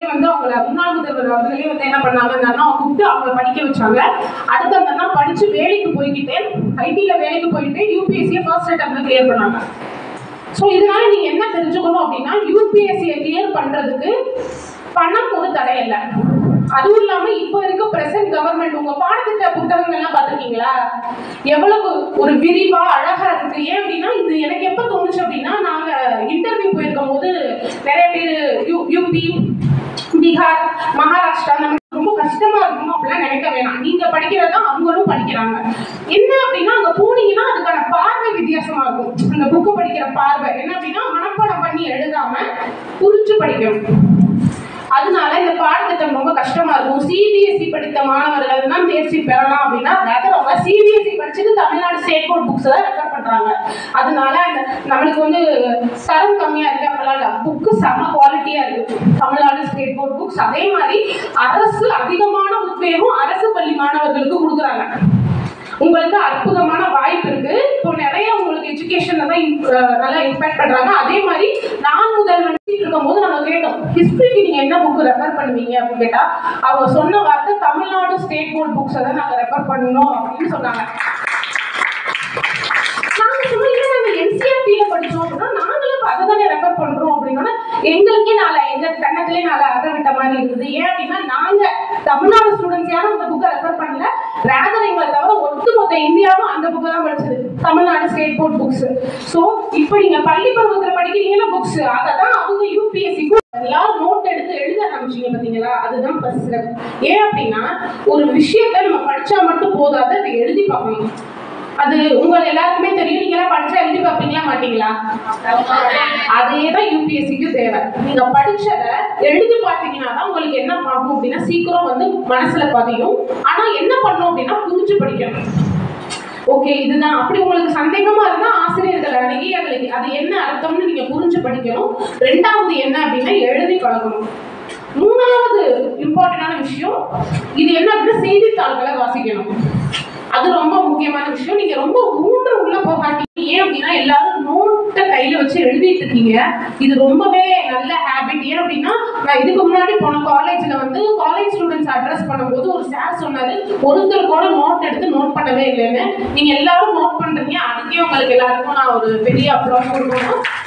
வந்து அவங்கள முன்னாள் முதல்வர் அவர்களே வந்து என்ன பண்ணாங்க அந்த அண்ணாவை கூப்பிட்டு அவங்கள படிக்க வச்சாங்க அடுத்து அந்த அண்ணா படிச்சு வேலைக்கு போய்கிட்டே ஐடில வேலைக்கு போயிட்டு யூபிஎஸ்சியை ஃபர்ஸ்ட் அட்டம்ப்ட்ல கிளியர் பண்ணாங்க ஸோ இதனால நீங்க என்ன தெரிஞ்சுக்கணும் அப்படின்னா யூபிஎஸ்சியை கிளியர் பண்றதுக்கு பணம் ஒரு தடை இல்லை அதுவும் இல்லாம இப்போ இருக்க பிரசன்ட் கவர்மெண்ட் உங்க பாடத்திட்ட புத்தகங்கள் எல்லாம் பார்த்திருக்கீங்களா எவ்வளவு ஒரு விரிவா அழகா இருக்கு ஏன் அப்படின்னா இது எனக்கு எப்ப தோணுச்சு அப்படின்னா நாங்க இன்டர்வியூ போயிருக்கும் போது நிறைய பேர் யூ யூபி பீகார் மகாராஷ்டிரா நமக்கு ரொம்ப கஷ்டமா இருக்கும் அப்படிலாம் நினைக்க வேணாம் நீங்க படிக்கிறதா அவங்களும் படிக்கிறாங்க என்ன அப்படின்னா அங்க போனீங்கன்னா அதுக்கான பார்வை வித்தியாசமா இருக்கும் அந்த புக்கு படிக்கிற பார்வை என்ன அப்படின்னா மனப்பாடம் பண்ணி எழுதாம புரிஞ்சு படிக்கணும் அதனால இந்த பாடத்திட்டம் ரொம்ப கஷ்டமா இருக்கும் சிபிஎஸ்சி படித்த மாணவர்கள் தான் தேர்ச்சி பெறலாம் அப்படின்னா ரெஃபர் சிபிஎஸ்சி படிச்சுட்டு தமிழ்நாடு ஸ்டேட் போர்ட் புக்ஸ் தான் ரெஃபர் பண்றாங்க அதனால அந்த நம்மளுக்கு வந்து தரம் கம்மியா இருக்கு அப்படிலாம் புக்கு செம குவாலிட்டியா இருக்கு தமிழ்நாடு ஸ்டேட் போர்ட் புக்ஸ் அதே மாதிரி அரசு அதிகமான உத்வேகம் அரசு பள்ளி மாணவர்களுக்கு கொடுக்குறாங்க உங்களுக்கு அற்புதமான வாய்ப்பு இருக்கு இப்போ நிறைய உங்களுக்கு எஜுகேஷன்ல தான் im- அஹ் நல்லா இம்பாக்ட் பண்றாங்க அதே மாதிரி நான் முதல் இருக்கும் போது நாங்க கேட்டோம் ஹிஸ்டரிக்கு நீங்க என்ன புக் ரெஃபர் பண்ணுவீங்க அப்படின்னு கேட்டா அவங்க சொன்ன வார்த்தை தமிழ்நாடு ஸ்டேட் போர்ட் புக்ஸை தான் நாங்க ரெஃபர் பண்ணணும் அப்படின்னு சொன்னாங்க நாங்க சொன்னோம் இல்ல நாங்க என்சிஆர்டில படிச்சோம் அப்படின்னா நாங்களும் அதை தானே ரெஃபர் பண்றோம் அப்படின்னா எங்களுக்கே நாளை எங்க கண்ணத்திலே நாளை அற விட்ட மாதிரி இருந்தது ஏன் அப்படின்னா நாங்க தமிழ்நாடு ஸ்டூடெண்ட்ஸ் யாரும் அந்த புக்கை ரெஃபர் பண்ணல ரேதர் எங்களை தவிர ஒட்டுமொத்த இந்தியாவும் அந்த புக்கை தான் படிச்சது Tamil Nadu state board books so இப்போ நீங்க பள்ளி பருவத்தில் படிக்கிறீங்கன்னா புக்ஸ் அதை தான் அவங்க யூபிஎஸ்சிக்கு எல்லாரும் நோட் எடுத்து எழுத ஆரம்பிச்சீங்க பாத்தீங்களா அதுதான் ஃபர்ஸ்ட் ஸ்டெப் ஏன் அப்படின்னா ஒரு விஷயத்தை நம்ம படிச்சா மட்டும் போதாது அதை எழுதி பார்க்கணும் அது உங்க எல்லாருக்குமே தெரியும் நீங்க எல்லாம் படிச்சா எழுதி பார்ப்பீங்களா மாட்டீங்களா அதே தான் யூபிஎஸ்சிக்கு தேவை நீங்க படிச்சதை எழுதி பார்த்தீங்கன்னா தான் உங்களுக்கு என்ன ஆகும் அப்படின்னா சீக்கிரம் வந்து மனசுல பதியும் ஆனா என்ன பண்ணும் அப்படின்னா புரிஞ்சு படிக்கணும் ஓகே இதுதான் அப்படி உங்களுக்கு சந்தேகமா இருந்தா ஆசிரியர்கள் அணுகி அதுல அது என்ன அர்த்தம்னு நீங்க புரிஞ்சு படிக்கணும் ரெண்டாவது என்ன அப்படின்னா எழுதி பழகணும் மூணாவது இம்பார்ட்டன்டான விஷயம் இது என்ன அப்படின்னா செய்தித்தாள்களை வாசிக்கணும் அது ரொம்ப முக்கியமான விஷயம் நீங்க ரொம்ப ஊன்ற உள்ள போகாட்டீங்க ஏன் அப்படின்னா எல்லாரும் நோட்டை கையில வச்சு எழுதிட்டு இருக்கீங்க இது ரொம்பவே நல்ல ஹேபிட் ஏன் அப்படின்னா நான் இதுக்கு முன்னாடி போன காலேஜ்ல வந்து காலேஜ் ஸ்டூடெண்ட்ஸ் அட்ரஸ் பண்ணும்போது ஒரு சார் சொன்னாரு ஒருத்தர் கூட நோட் எடுத்து நோட் பண்ணவே இல்லைன்னு நீங்க எல்லாரும் நோட் பண்றீங்க அதுக்கே உங்களுக்கு எல்லாருக்கும் நான் ஒரு பெரிய அப்ளாஸ் கொடுக்கணும்